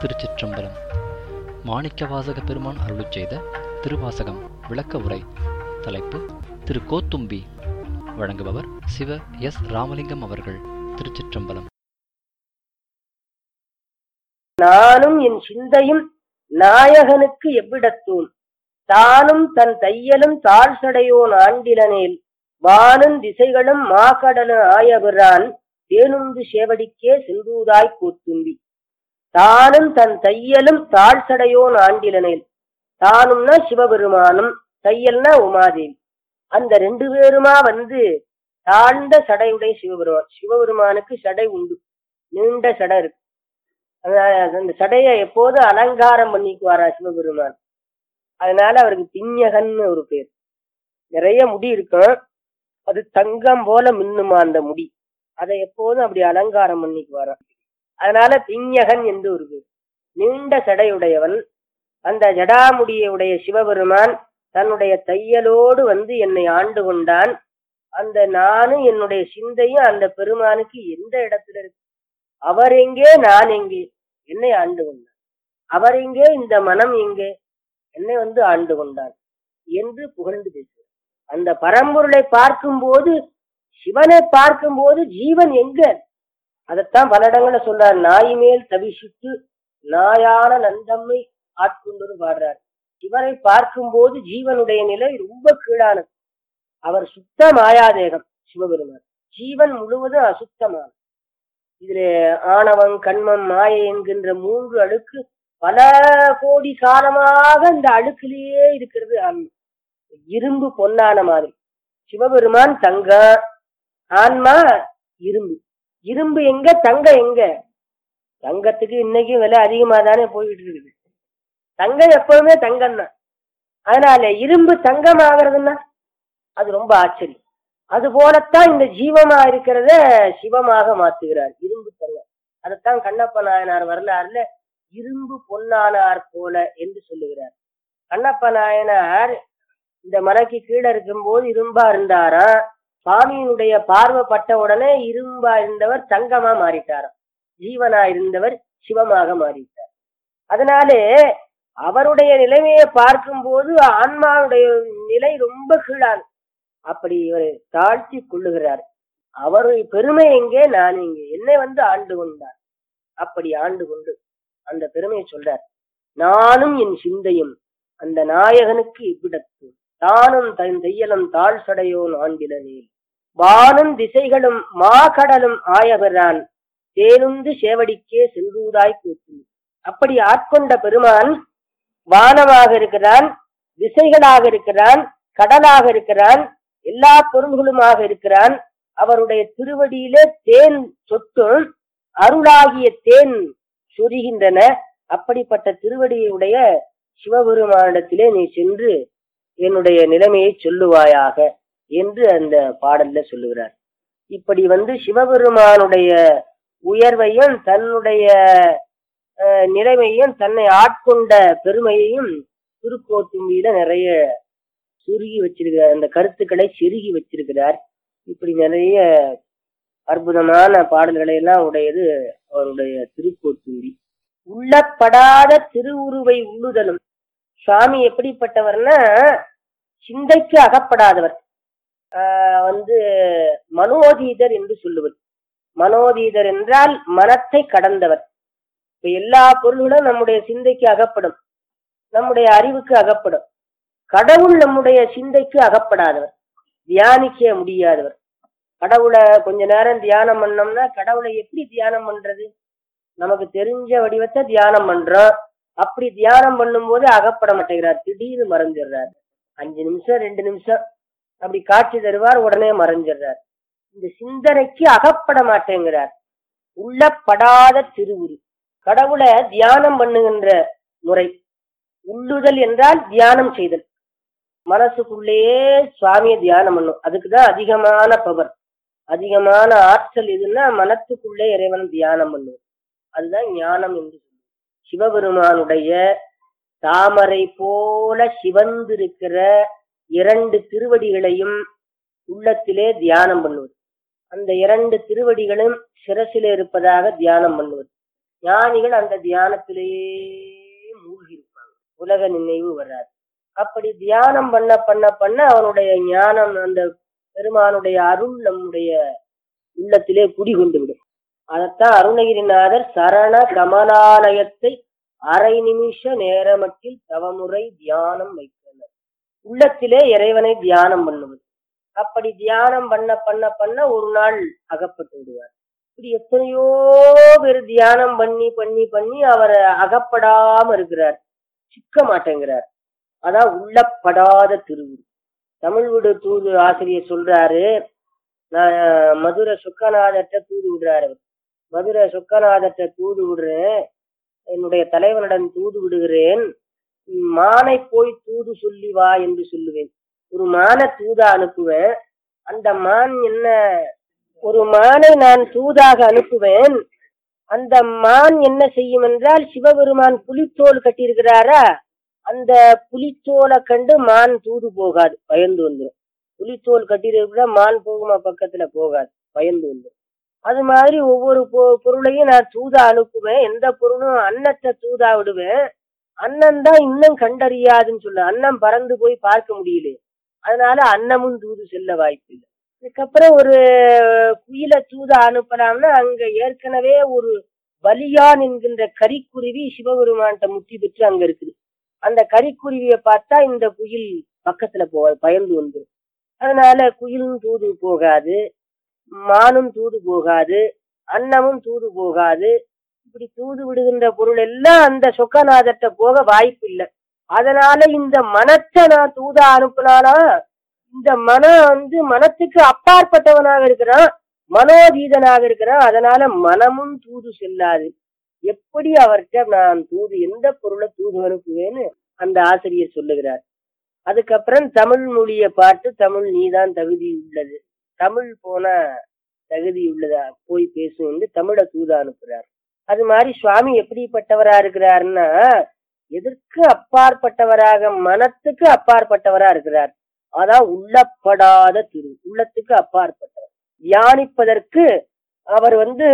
திருச்சிற்றம்பலம் மாணிக்கவாசக பெருமான் அருளிச் செய்த திருவாசகம் விளக்க உரை தலைப்பு திரு கோத்தும்பி வழங்குபவர் சிவ எஸ் ராமலிங்கம் அவர்கள் திருச்சிற்றம்பலம் நானும் என் சிந்தையும் நாயகனுக்கு எவ்விடத்தூன் தானும் தன் தையலும் தாழ்சடையோன் ஆண்டிலனேல் வானும் திசைகளும் மாகடலும் ஆயபிரான் தேனுந்து சேவடிக்கே செந்தூதாய் கூத்தும்பி தானும் தன் தையலும் தாழ்சடையோன் ஆண்டிலனேல் தானும்னா சிவபெருமானும் தையல்னா உமாதேவி அந்த ரெண்டு பேருமா வந்து தாழ்ந்த சடையுடைய சிவபெருமான் சிவபெருமானுக்கு சடை உண்டு நீண்ட சடை இருக்கு அதனால அந்த சடையை எப்போது அலங்காரம் பண்ணிக்குவாரா சிவபெருமான் அதனால அவருக்கு பிஞ்சகன்னு ஒரு பேர் நிறைய முடி இருக்கும் அது தங்கம் போல மின்னுமா அந்த முடி அதை எப்போதும் அப்படி அலங்காரம் பண்ணிக்குவாராம் அதனால பிஞ்சகன் என்று ஒரு பேர் நீண்ட சடையுடையவன் அந்த ஜடாமுடியுடைய சிவபெருமான் தன்னுடைய தையலோடு வந்து என்னை ஆண்டு கொண்டான் அந்த நானும் என்னுடைய சிந்தையும் அந்த பெருமானுக்கு எந்த இடத்துல இருக்கு அவர் எங்கே நான் எங்கே என்னை ஆண்டு கொண்டான் அவர் எங்கே இந்த மனம் எங்கே என்னை வந்து ஆண்டு கொண்டான் என்று புகழ்ந்து பேசுகிறார் அந்த பரம்பொருளை பார்க்கும்போது சிவனை பார்க்கும்போது ஜீவன் எங்க அதைத்தான் பல இடங்கள்ல சொல்றார் நாய் மேல் தவிசிட்டு நாயான நந்தம்மை ஆட்கொண்டு பாடுறார் சிவனை பார்க்கும்போது ஜீவனுடைய நிலை ரொம்ப கீழானது அவர் சுத்த மாயாதேகம் சிவபெருமான் ஜீவன் முழுவதும் அசுத்தமான இதுல ஆணவம் கண்மம் மாயை என்கின்ற மூன்று அழுக்கு பல கோடி காலமாக இந்த அழுக்கிலேயே இருக்கிறது ஆன்மா இரும்பு பொன்னான மாதிரி சிவபெருமான் தங்கம் ஆன்மா இரும்பு இரும்பு எங்க தங்கம் எங்க தங்கத்துக்கு இன்னைக்கும் விலை அதிகமா தானே போயிட்டு இருக்குது தங்கம் எப்பவுமே தங்கம் தான் அதனால இரும்பு தங்கம் ஆகிறதுன்னா அது ரொம்ப ஆச்சரியம் அது போலத்தான் இந்த ஜீவமா இருக்கிறத சிவமாக மாத்துகிறார் இரும்பு தங்கம் அதைத்தான் கண்ணப்ப நாயனார் வரலாறுல இரும்பு பொன்னானார் போல என்று சொல்லுகிறார் கண்ணப்ப நாயனார் இந்த மலைக்கு கீழே இருக்கும்போது இரும்பா இருந்தாராம் சுவாமியினுடைய பார்வைப்பட்ட உடனே இரும்பா இருந்தவர் தங்கமா மாறிட்டாராம் ஜீவனா இருந்தவர் சிவமாக மாறிட்டார் அதனாலே அவருடைய நிலைமையை பார்க்கும்போது ஆன்மாவுடைய நிலை ரொம்ப கீழான அப்படி இவர் தாழ்த்தி கொள்ளுகிறார் அவர் பெருமை எங்கே நான் எங்கே என்னை வந்து ஆண்டு கொண்டார் அப்படி ஆண்டு கொண்டு அந்த பெருமையை சொல்றார் நானும் என் சிந்தையும் அந்த நாயகனுக்கு இவ்விடத்து தானும் தன் தையலும் தாழ் சடையோன் ஆண்டிலனேல் வானும் திசைகளும் மாகடலும் ஆயவரான் தேனுந்து சேவடிக்கே செல்வதாய் கூத்து அப்படி ஆட்கொண்ட பெருமான் வானமாக இருக்கிறான் திசைகளாக இருக்கிறான் கடலாக இருக்கிறான் எல்லா பொருள்களுமாக இருக்கிறான் அவருடைய திருவடியிலே தேன் சொட்டும் அருளாகிய தேன் சொரிகின்றன அப்படிப்பட்ட திருவடியுடைய சிவபெருமானிடத்திலே நீ சென்று என்னுடைய நிலைமையை சொல்லுவாயாக என்று அந்த பாடல்ல சொல்லுகிறார் இப்படி வந்து சிவபெருமானுடைய உயர்வையும் தன்னுடைய நிலைமையும் தன்னை ஆட்கொண்ட பெருமையையும் திருக்கோத்தும்பியில நிறைய சுருகி வச்சிருக்கிறார் அந்த கருத்துக்களை செருகி வச்சிருக்கிறார் இப்படி நிறைய அற்புதமான பாடல்களை எல்லாம் உடையது அவருடைய திருக்கோத்தும்பி உள்ளப்படாத திருவுருவை உள்ளுதலும் சுவாமி எப்படிப்பட்டவர்னா சிந்தைக்கு அகப்படாதவர் வந்து மனோதீதர் என்று சொல்லுவது மனோதீதர் என்றால் மனத்தை கடந்தவர் இப்ப எல்லா பொருள்களும் நம்முடைய சிந்தைக்கு அகப்படும் நம்முடைய அறிவுக்கு அகப்படும் கடவுள் நம்முடைய சிந்தைக்கு அகப்படாதவர் தியானிக்க முடியாதவர் கடவுளை கொஞ்ச நேரம் தியானம் பண்ணோம்னா கடவுளை எப்படி தியானம் பண்றது நமக்கு தெரிஞ்ச வடிவத்தை தியானம் பண்றோம் அப்படி தியானம் பண்ணும்போது அகப்பட மாட்டேங்கிறார் திடீர்னு மறைஞ்சிடுறார் அஞ்சு நிமிஷம் ரெண்டு நிமிஷம் அப்படி காட்சி தருவார் உடனே மறைஞ்சிடுறார் இந்த சிந்தனைக்கு அகப்பட மாட்டேங்கிறார் உள்ளப்படாத திருவுரு கடவுளை தியானம் பண்ணுகின்ற முறை உள்ளுதல் என்றால் தியானம் செய்தல் மனசுக்குள்ளேயே சுவாமியை தியானம் பண்ணும் அதுக்குதான் அதிகமான பவர் அதிகமான ஆற்றல் எதுன்னா மனத்துக்குள்ளே இறைவன் தியானம் பண்ணுவது அதுதான் ஞானம் என்று சொல்லுவது சிவபெருமானுடைய தாமரை போல சிவந்திருக்கிற இரண்டு திருவடிகளையும் உள்ளத்திலே தியானம் பண்ணுவது அந்த இரண்டு திருவடிகளும் சிரசிலே இருப்பதாக தியானம் பண்ணுவது ஞானிகள் அந்த தியானத்திலேயே மூழ்கி இருப்பாங்க உலக நினைவு வராது அப்படி தியானம் பண்ண பண்ண பண்ண அவனுடைய ஞானம் அந்த பெருமானுடைய அருள் நம்முடைய உள்ளத்திலே குடிகொண்டு விடும் அதைத்தான் அருணகிரிநாதர் சரண கமலாலயத்தை அரை நிமிஷ நேரமட்டில் தவமுறை தியானம் வைத்தனர் உள்ளத்திலே இறைவனை தியானம் பண்ணுவது அப்படி தியானம் பண்ண பண்ண பண்ண ஒரு நாள் அகப்பட்டு விடுவார் இப்படி எத்தனையோ பேர் தியானம் பண்ணி பண்ணி பண்ணி அவரை அகப்படாம இருக்கிறார் சிக்க மாட்டேங்கிறார் அதான் உள்ளப்படாத திருவுரு தமிழ் விடு தூது ஆசிரியர் சொல்றாரு நான் மதுரை சொக்கநாதர்கிட்ட தூது விடுறாரு அவர். மதுரை சொக்கநாதர்கிட்ட தூது விடுறேன் என்னுடைய தலைவனிடம் தூது விடுகிறேன் மானை போய் தூது சொல்லி வா என்று சொல்லுவேன் ஒரு மான தூதா அனுப்புவேன் அந்த மான் என்ன ஒரு மானை நான் தூதாக அனுப்புவேன் அந்த மான் என்ன செய்யும் என்றால் சிவபெருமான் புலித்தோல் கட்டியிருக்கிறாரா அந்த புலித்தோலை கண்டு மான் தூது போகாது பயந்து வந்துடும் புலித்தோல் கட்டியிருக்கிற மான் போகுமா பக்கத்துல போகாது பயந்து வந்துடும் அது மாதிரி ஒவ்வொரு பொ- பொருளையும் நான் தூதா அனுப்புவேன் எந்த பொருளும் அன்னத்தை தூதா விடுவேன் அண்ணன் தான் இன்னும் கண்டறியாதுன்னு சொல்ல அன்னம் பறந்து போய் பார்க்க முடியல அதனால அன்னமும் தூது செல்ல வாய்ப்பு இல்லை இதுக்கப்புறம் ஒரு குயில தூதா அனுப்பலாம்னா அங்க ஏற்கனவே ஒரு பலியான் என்கின்ற கரிக்குருவி சிவபெருமான்கிட்ட முத்தி பெற்று அங்க இருக்குது அந்த கரிக்குருவியை பார்த்தா இந்த குயில் பக்கத்துல போகாது பயந்து வந்துடும் அதனால குயிலும் தூது போகாது மானும் தூது போகாது அன்னமும் தூது போகாது இப்படி தூது விடுகின்ற பொருள் எல்லாம் அந்த சொக்கநாதர்கிட்ட போக வாய்ப்பு இல்லை அதனால இந்த மனத்தை நான் தூதா அனுப்புனானா இந்த மனம் வந்து மனத்துக்கு அப்பாற்பட்டவனாக இருக்கிறான் மனோதீதனாக இருக்கிறான் அதனால மனமும் தூது செல்லாது எப்படி அவர்கிட்ட நான் தூது எந்த பொருளை தூது அனுப்புவேன்னு அந்த ஆசிரியர் சொல்லுகிறார் அதுக்கப்புறம் தமிழ் மொழிய பாட்டு தமிழ் நீதான் தகுதி உள்ளது தமிழ் போன தகுதி உள்ளதா போய் பேசும் என்று தமிழை தூதா அனுப்புறார் அது மாதிரி சுவாமி எப்படிப்பட்டவரா இருக்கிறாருன்னா எதற்கு அப்பாற்பட்டவராக மனத்துக்கு அப்பாற்பட்டவரா இருக்கிறார் அதான் உள்ளப்படாத திரு உள்ளத்துக்கு அப்பாற்பட்டவர் தியானிப்பதற்கு அவர் வந்து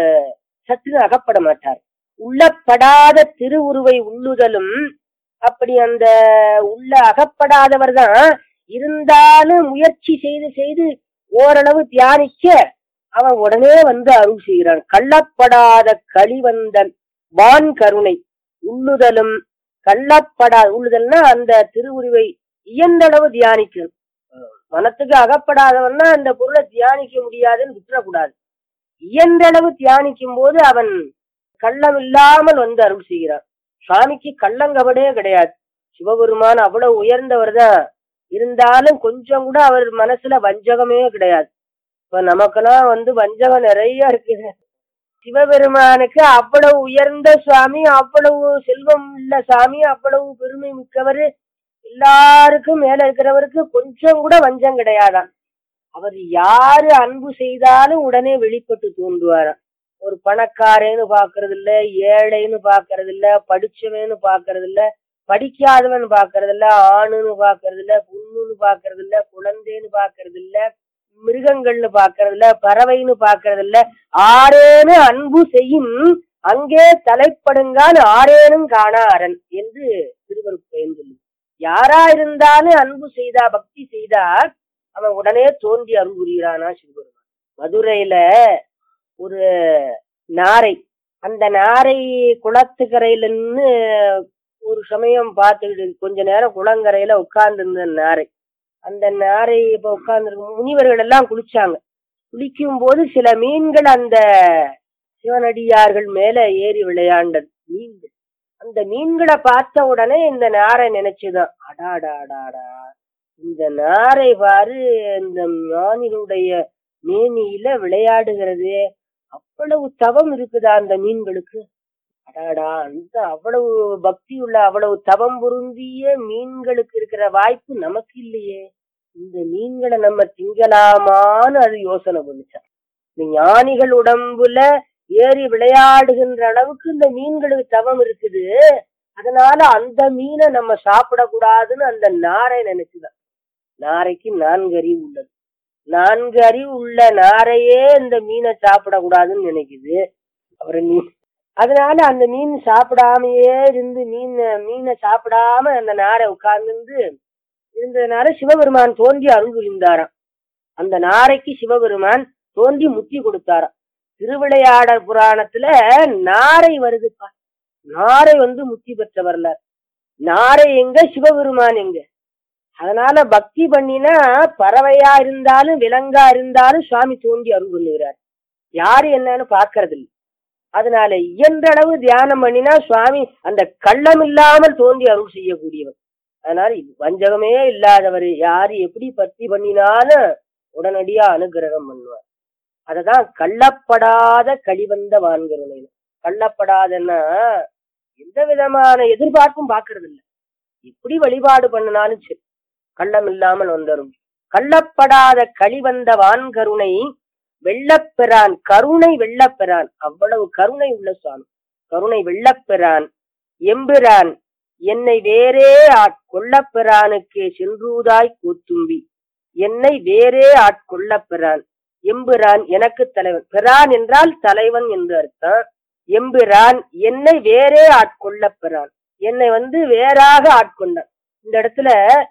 சற்று அகப்பட மாட்டார் உள்ளப்படாத திருவுருவை உள்ளுதலும் அப்படி அந்த உள்ள அகப்படாதவர் தான் இருந்தாலும் முயற்சி செய்து செய்து ஓரளவு தியானிக்க அவன் உடனே வந்து அருள் செய்கிறான் கள்ளப்படாத களிவந்தன் வான் கருணை உள்ளுதலும் கள்ளப்படாத உள்ளுதல்னா அந்த திருவுருவை இயன்றளவு தியானிக்கணும் மனத்துக்கு அகப்படாதவன்னா அந்த பொருளை தியானிக்க முடியாதுன்னு விட்டுறக்கூடாது இயன்றளவு தியானிக்கும் போது அவன் கள்ளம் இல்லாமல் வந்து அருள் செய்கிறான் சுவாமிக்கு கள்ளங்கபடே கிடையாது சிவபெருமான் அவ்வளவு உயர்ந்தவர் தான் இருந்தாலும் கொஞ்சம் கூட அவர் மனசுல வஞ்சகமே கிடையாது இப்ப நமக்கெல்லாம் வந்து வஞ்சகம் நிறைய இருக்குது சிவபெருமானுக்கு அவ்வளவு உயர்ந்த சுவாமி அவ்வளவு செல்வம் உள்ள சாமி அவ்வளவு பெருமை மிக்கவர் எல்லாருக்கும் மேல இருக்கிறவருக்கு கொஞ்சம் கூட வஞ்சம் கிடையாதாம் அவர் யாரு அன்பு செய்தாலும் உடனே வெளிப்பட்டு தோன்றுவாராம் ஒரு பணக்காரன்னு பாக்குறது இல்ல ஏழைன்னு பாக்குறது இல்ல படிச்சவன்னு பாக்குறது இல்ல படிக்காதவன் பாக்குறது இல்ல ஆணுன்னு பாக்குறது இல்ல புண்ணுன்னு பாக்குறது இல்ல குழந்தைன்னு பாக்குறது இல்ல மிருகங்கள்னு பாக்குறது இல்ல பறவைன்னு பாக்குறது இல்ல ஆரேனு அன்பு செய்யும் அங்கே தலைப்படுங்கால் ஆரேனும் காணா அரண் என்று திருவருப்பயன் சொல்லு யாரா இருந்தாலும் அன்பு செய்தா பக்தி செய்தா அவன் உடனே தோன்றி அருள் புரிகிறானா சிவபெருமான் மதுரையில ஒரு நாரை அந்த நாரை குளத்துக்கரையில நின்னு ஒரு சமயம் பார்த்துக்கிட்டு கொஞ்ச நேரம் குளங்கரையில உட்கார்ந்து இருந்த நாரை அந்த நாரை இப்ப உட்கார்ந்து முனிவர்கள் எல்லாம் குளிச்சாங்க குளிக்கும் போது சில மீன்கள் அந்த சிவனடியார்கள் மேல ஏறி விளையாண்டது மீன்கள் அந்த மீன்களை பார்த்த உடனே இந்த நாரை நினைச்சுதான் அடாடாடாடா இந்த நாரை பாரு இந்த ஞானிகளுடைய மேனியில விளையாடுகிறது அவ்வளவு தவம் இருக்குதா அந்த மீன்களுக்கு அடாடா அந்த அவ்வளவு பக்தி உள்ள அவ்வளவு தவம் பொருந்திய மீன்களுக்கு இருக்கிற வாய்ப்பு நமக்கு இல்லையே இந்த மீன்களை நம்ம திங்கலாமான்னு அது யோசனை பண்ணுச்சான் இந்த ஞானிகள் உடம்புல ஏறி விளையாடுகின்ற அளவுக்கு இந்த மீன்களுக்கு தவம் இருக்குது அதனால அந்த மீனை நம்ம சாப்பிடக்கூடாதுன்னு அந்த நாரை நினைச்சுதான் நாரைக்கு நான்கு அறிவு உள்ளது நான்கு அறிவு உள்ள நாரையே இந்த மீனை சாப்பிடக்கூடாதுன்னு நினைக்குது அப்புறம் நீ அதனால அந்த மீன் சாப்பிடாமையே இருந்து மீன் மீனை சாப்பிடாம அந்த நாரை உட்கார்ந்து இருந்ததுனால சிவபெருமான் தோன்றி அருள் புரிந்தாராம் அந்த நாரைக்கு சிவபெருமான் தோன்றி முத்தி கொடுத்தாராம் திருவிளையாடல் புராணத்துல நாரை வருதுப்பா நாரை வந்து முத்தி பெற்ற வரலாறு நாரை எங்க சிவபெருமான் எங்க அதனால பக்தி பண்ணினா பறவையா இருந்தாலும் விலங்கா இருந்தாலும் சுவாமி தோன்றி அருள் பண்ணுகிறார் யாரு என்னன்னு பாக்குறது இல்ல அதனால இயன்றளவு தியானம் பண்ணினா சுவாமி அந்த கள்ளம் இல்லாமல் தோன்றி அருள் செய்யக்கூடியவர் அதனால வஞ்சகமே இல்லாதவர் யாரு எப்படி பக்தி பண்ணினாலும் உடனடியா அனுகிரகம் பண்ணுவார் அததான் கள்ளப்படாத கழிவந்த வான்கிறோம் கள்ளப்படாதன்னா எந்த விதமான எதிர்பார்ப்பும் பாக்குறது இல்ல எப்படி வழிபாடு பண்ணினாலும் சரி கள்ளம் இல்லாமல் வந்துடும் கள்ளப்படாத கழிவந்த வான்கருணை வெள்ளப்பெறான் கருணை வெள்ளப்பெறான் அவ்வளவு கருணை உள்ள சுவாமி கருணை வெள்ளப்பெறான் எம்பிரான் என்னை வேறே ஆட்கொள்ளப்பெறானுக்கே சென்றூதாய் கூத்தும்பி என்னை வேறே ஆட்கொள்ளப்பெறான் எம்பிரான் எனக்கு தலைவன் பெறான் என்றால் தலைவன் என்று அர்த்தம் எம்பிரான் என்னை வேறே ஆட்கொள்ளப்பெறான் என்னை வந்து வேறாக ஆட்கொண்டான் இந்த இடத்துல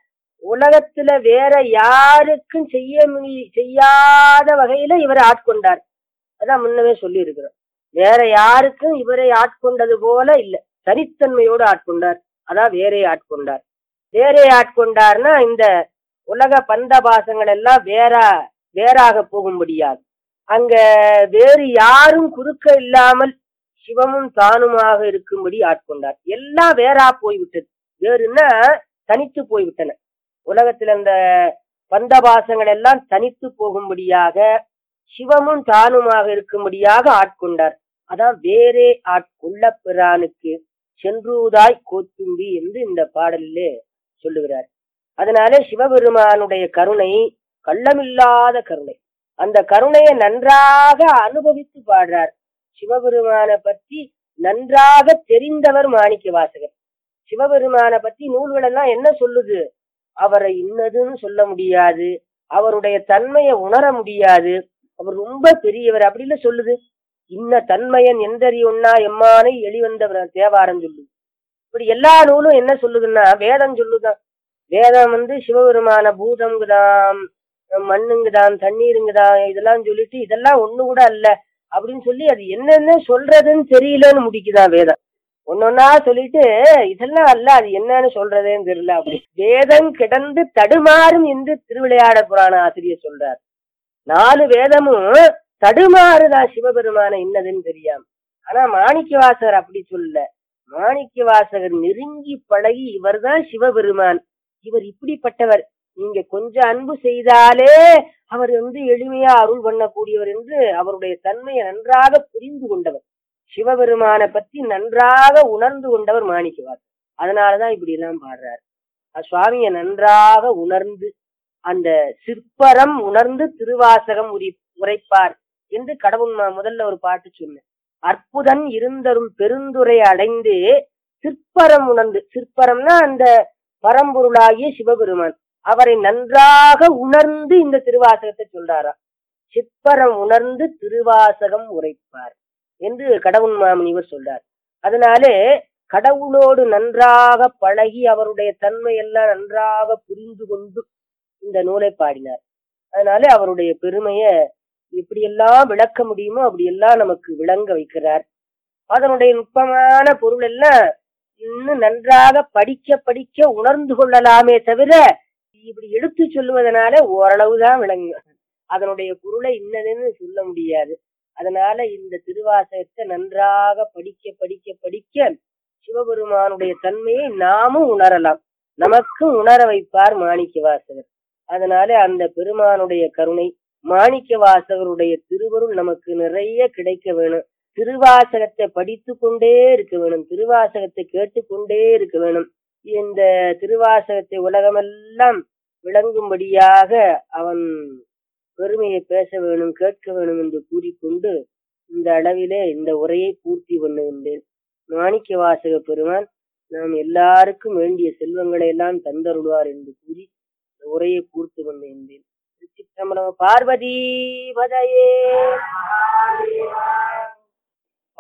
உலகத்துல வேற யாருக்கும் செய்ய முடி- செய்யாத வகையில இவரை ஆட்கொண்டார் அதான் முன்னமே சொல்லி இருக்கிறோம் வேற யாருக்கும் இவரை ஆட்கொண்டது போல இல்ல தனித்தன்மையோடு ஆட்கொண்டார் அதான் வேறே ஆட்கொண்டார் வேறே ஆட்கொண்டார்னா இந்த உலக பந்த பாசங்கள் எல்லாம் வேற வேறாக போகும்படியாது அங்க வேறு யாரும் குறுக்க இல்லாமல் சிவமும் தானுமாக இருக்கும்படி ஆட்கொண்டார் எல்லாம் வேறா போய்விட்டது வேறுன்னா தனித்து போய்விட்டன உலகத்துல இந்த பந்தபாசங்கள் எல்லாம் தனித்து போகும்படியாக சிவமும் தானுமாக இருக்கும்படியாக ஆட்கொண்டார் அதான் வேறே ஆட்கொள்ள பிரானுக்கு சென்றூதாய் கோத்தும்பி என்று இந்த பாடலிலே சொல்லுகிறார் அதனால சிவபெருமானுடைய கருணை கள்ளமில்லாத கருணை அந்த கருணையை நன்றாக அனுபவித்து பாடுறார் சிவபெருமானை பற்றி நன்றாக தெரிந்தவர் மாணிக்க வாசகர் சிவபெருமானை பற்றி நூல்கள் எல்லாம் என்ன சொல்லுது அவரை இன்னதுன்னு சொல்ல முடியாது அவருடைய தன்மையை உணர முடியாது அவர் ரொம்ப பெரியவர் அப்படின்னு சொல்லுது இன்ன தன்மையன் எந்தறியுன்னா எம்மானை எளிவந்தவர் தேவாரம் சொல்லுது இப்படி எல்லா நூலும் என்ன சொல்லுதுன்னா வேதம் சொல்லுதான் வேதம் வந்து சிவபெருமான பூதம்ங்குதாம் மண்ணுங்குதாம் தண்ணீருங்குதாம் இதெல்லாம் சொல்லிட்டு இதெல்லாம் ஒண்ணு கூட அல்ல அப்படின்னு சொல்லி அது என்னென்ன சொல்றதுன்னு தெரியலன்னு முடிக்குதான் வேதம் ஒன்னொன்னா சொல்லிட்டு இதெல்லாம் அல்ல அது என்னன்னு சொல்றதேன்னு தெரியல அப்படி வேதம் கிடந்து தடுமாறும் என்று திருவிளையாட புராண ஆசிரியர் சொல்றார் நாலு வேதமும் தடுமாறுதான் சிவபெருமான இன்னதுன்னு தெரியாம ஆனா மாணிக்கவாசகர் அப்படி சொல்லல மாணிக்கவாசகர் நெருங்கி பழகி இவர்தான் சிவபெருமான் இவர் இப்படிப்பட்டவர் நீங்க கொஞ்சம் அன்பு செய்தாலே அவர் வந்து எளிமையா அருள் பண்ணக்கூடியவர் என்று அவருடைய தன்மையை நன்றாக புரிந்து கொண்டவர் சிவபெருமானை பற்றி நன்றாக உணர்ந்து கொண்டவர் மாணிக்கவாசகர் அதனாலதான் இப்படி எல்லாம் பாடுறார் அஹ் சுவாமியை நன்றாக உணர்ந்து அந்த சிற்பரம் உணர்ந்து திருவாசகம் உரி உரைப்பார் என்று கடவுள் நான் முதல்ல ஒரு பாட்டு சொன்னேன் அற்புதன் இருந்தருள் பெருந்துரை அடைந்து சிற்பரம் உணர்ந்து சிற்பரம்னா அந்த பரம்பொருளாகிய சிவபெருமான் அவரை நன்றாக உணர்ந்து இந்த திருவாசகத்தை சொல்றாராம் சிற்பரம் உணர்ந்து திருவாசகம் உரைப்பார் என்று கடவுள் மாமுனிவர் சொல்றார் அதனாலே கடவுளோடு நன்றாக பழகி அவருடைய தன்மை எல்லாம் நன்றாக புரிந்து கொண்டு இந்த நூலை பாடினார் அதனாலே அவருடைய பெருமைய எப்படியெல்லாம் விளக்க முடியுமோ அப்படியெல்லாம் நமக்கு விளங்க வைக்கிறார் அதனுடைய நுட்பமான பொருள் எல்லாம் இன்னும் நன்றாக படிக்க படிக்க உணர்ந்து கொள்ளலாமே தவிர இப்படி எடுத்து சொல்லுவதனால ஓரளவுதான் விளங்கும் அதனுடைய பொருளை இன்னதுன்னு சொல்ல முடியாது அதனால இந்த திருவாசகத்தை நன்றாக படிக்க படிக்க படிக்க சிவபெருமானுடைய தன்மையை நாமும் உணரலாம் நமக்கும் உணர வைப்பார் மாணிக்க வாசகர் அதனால அந்த பெருமானுடைய கருணை மாணிக்க வாசகருடைய திருவருள் நமக்கு நிறைய கிடைக்க வேணும் திருவாசகத்தை படித்து கொண்டே இருக்க வேணும் திருவாசகத்தை கேட்டுக்கொண்டே இருக்க வேணும் இந்த திருவாசகத்தை உலகமெல்லாம் விளங்கும்படியாக அவன் பெருமையை பேச வேணும் கேட்க வேணும் என்று கூறிக்கொண்டு இந்த அளவிலே இந்த உரையை பூர்த்தி பண்ணுகின்றேன் மாணிக்க வாசக பெருமான் நாம் எல்லாருக்கும் வேண்டிய செல்வங்களை எல்லாம் தந்தருள்வார் என்று கூறி இந்த உரையை பூர்த்தி பண்ணுகின்றேன் திருச்சிற்றம்பலம் பார்வதி பதையே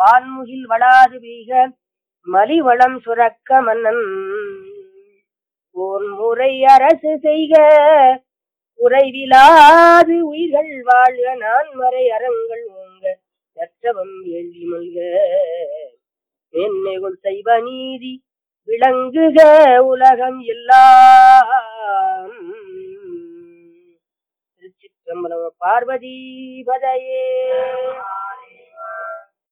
பான்முகில் வளாது வீக மலிவளம் சுரக்க மன்னன் ஓர் முறை அரசு செய்க உறைவிலாது உயிர்கள் வாழ்க நான் மறை அறங்கள் ஓங்க சற்றவம் வேள்வி மல்க மேன்மைகள் செய்வ நீதி விளங்குக உலகம் எல்லாம் திருச்சிற்றம்பலம் பார்வதி பதையே